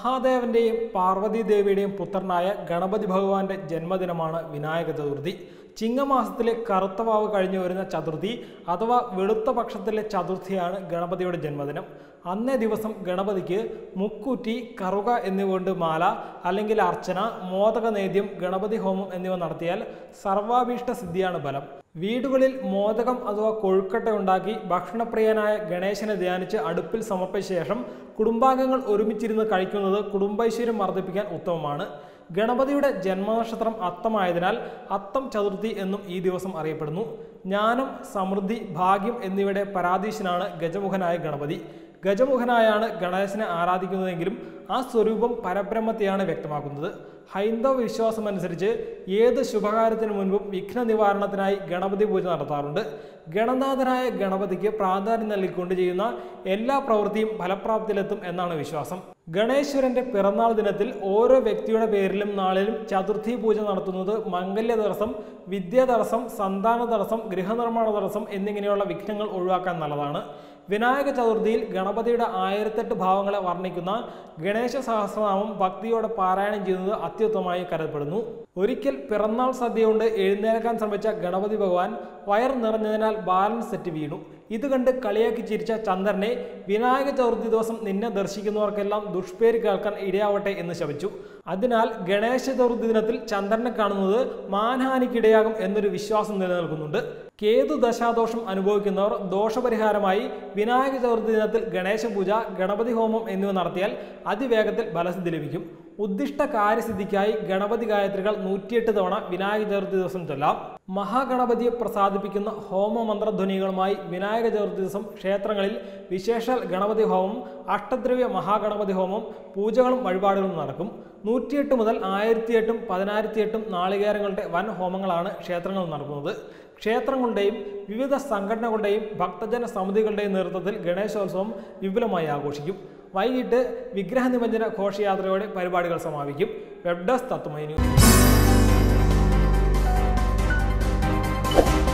മഹാദേവന്റെയും പാർവതീദേവിയുടെയും പുത്രനായ ഗണപതി ഭഗവാന്റെ ജന്മദിനമാണ് വിനായക ചതുർത്ഥി ചിങ്ങമാസത്തിലെ കറുത്തവാവ് കഴിഞ്ഞു വരുന്ന ചതുർത്ഥി അഥവാ വെളുത്ത പക്ഷത്തിലെ ചതുർത്ഥിയാണ് ഗണപതിയുടെ ജന്മദിനം അന്നേ ദിവസം ഗണപതിക്ക് മുക്കുറ്റി കറുക എന്നിവ കൊണ്ട് മാല അല്ലെങ്കിൽ അർച്ചന മോദക നേദ്യം ഗണപതി ഹോമം എന്നിവ നടത്തിയാൽ സർവാഭീഷ്ട സിദ്ധിയാണ് ബലം വീടുകളിൽ മോദകം അഥവാ കൊഴുക്കട്ട ഉണ്ടാക്കി ഭക്ഷണപ്രിയനായ ഗണേശനെ ധ്യാനിച്ച് അടുപ്പിൽ സമർപ്പിച്ച ശേഷം കുടുംബാംഗങ്ങൾ ഒരുമിച്ചിരുന്ന് കഴിക്കുന്നത് കുടുംബൈശ്വര്യം വർദ്ധിപ്പിക്കാൻ ഉത്തമമാണ് ഗണപതിയുടെ ജന്മനക്ഷത്രം അത്തമായതിനാൽ അത്തം ചതുർത്ഥി എന്നും ഈ ദിവസം അറിയപ്പെടുന്നു ജ്ഞാനം സമൃദ്ധി ഭാഗ്യം എന്നിവയുടെ പരാധീശനാണ് ഗജമുഖനായ ഗണപതി ഗജമുഖനായാണ് ഗണേശനെ ആരാധിക്കുന്നതെങ്കിലും ആ സ്വരൂപം പരബ്രഹ്മത്തെയാണ് വ്യക്തമാക്കുന്നത് ഹൈന്ദവ വിശ്വാസമനുസരിച്ച് ഏത് ശുഭകാര്യത്തിനു മുൻപും വിഘ്ന നിവാരണത്തിനായി ഗണപതി പൂജ നടത്താറുണ്ട് ഗണനാഥനായ ഗണപതിക്ക് പ്രാധാന്യം നൽകിക്കൊണ്ട് ചെയ്യുന്ന എല്ലാ പ്രവൃത്തിയും ഫലപ്രാപ്തിയിലെത്തും എന്നാണ് വിശ്വാസം ഗണേശ്വരന്റെ പിറന്നാൾ ദിനത്തിൽ ഓരോ വ്യക്തിയുടെ പേരിലും നാളിലും ചതുർത്ഥി പൂജ നടത്തുന്നത് മംഗല്യ തടസ്സം വിദ്യാ തടസ്സം സന്താന തടസ്സം ഗൃഹനിർമ്മാണ തടസ്സം എന്നിങ്ങനെയുള്ള വിഘ്നങ്ങൾ ഒഴിവാക്കാൻ നല്ലതാണ് വിനായക ചതുർത്ഥിയിൽ ഗണപതിയുടെ ആയിരത്തെട്ട് ഭാവങ്ങളെ വർണ്ണിക്കുന്ന ഗണേശ സഹസ്രനാമം ഭക്തിയോടെ പാരായണം ചെയ്യുന്നത് അത്യുത്തമമായി കരുതപ്പെടുന്നു ഒരിക്കൽ പിറന്നാൾ സദ്യ കൊണ്ട് എഴുന്നേൽക്കാൻ ശ്രമിച്ച ഗണപതി ഭഗവാൻ വയർ നിറഞ്ഞതിനാൽ ബാലൻസ് സെറ്റ് വീണു ഇത് കണ്ട് കളിയാക്കി ചിരിച്ച ചന്ദ്രനെ വിനായക ചതുർത്ഥി ദിവസം നിന്നെ ദർശിക്കുന്നവർക്കെല്ലാം ദുഷ്പേര് കേൾക്കാൻ ഇടയാവട്ടെ എന്ന് ശപിച്ചു അതിനാൽ ഗണേശ ചതുർത്ഥി ദിനത്തിൽ ചന്ദ്രനെ കാണുന്നത് മാനഹാനിക്കിടയാകും എന്നൊരു വിശ്വാസം നിലനിൽക്കുന്നുണ്ട് കേതു ദശാദോഷം അനുഭവിക്കുന്നവർ ദോഷപരിഹാരമായി വിനായക ചതുർത്ഥി ദിനത്തിൽ ഗണേശ പൂജ ഗണപതി ഹോമം എന്നിവ നടത്തിയാൽ അതിവേഗത്തിൽ ഫലസിദ്ധി ലഭിക്കും ഉദ്ദിഷ്ട കാര്യസിദ്ധിക്കായി ഗണപതി ഗായത്രികൾ നൂറ്റിയെട്ട് തവണ വിനായക ചതുർത്ഥി ദിവസം ചൊല്ലാം മഹാഗണപതിയെ പ്രസാദിപ്പിക്കുന്ന ഹോമമന്ത്രധ്വനികളുമായി വിനായക ചതുർത്ഥി ദിവസം ക്ഷേത്രങ്ങളിൽ വിശേഷാൽ ഗണപതി ഹോമം അഷ്ടദ്രവ്യ മഹാഗണപതി ഹോമം പൂജകളും വഴിപാടുകളും നടക്കും നൂറ്റിയെട്ട് മുതൽ ആയിരത്തിയെട്ടും പതിനായിരത്തിയെട്ടും നാളികേരങ്ങളുടെ വൻ ഹോമങ്ങളാണ് ക്ഷേത്രങ്ങളിൽ നടക്കുന്നത് ക്ഷേത്രങ്ങളുടെയും വിവിധ സംഘടനകളുടെയും ഭക്തജന സമിതികളുടെയും നേതൃത്വത്തിൽ ഗണേശോത്സവം വിപുലമായി ആഘോഷിക്കും വൈകിട്ട് വിഗ്രഹ നിമഞ്ജന ഘോഷയാത്രയോടെ പരിപാടികൾ സമാപിക്കും വെബ് ഡെസ്ക് തത്വമൈ ന്യൂസ്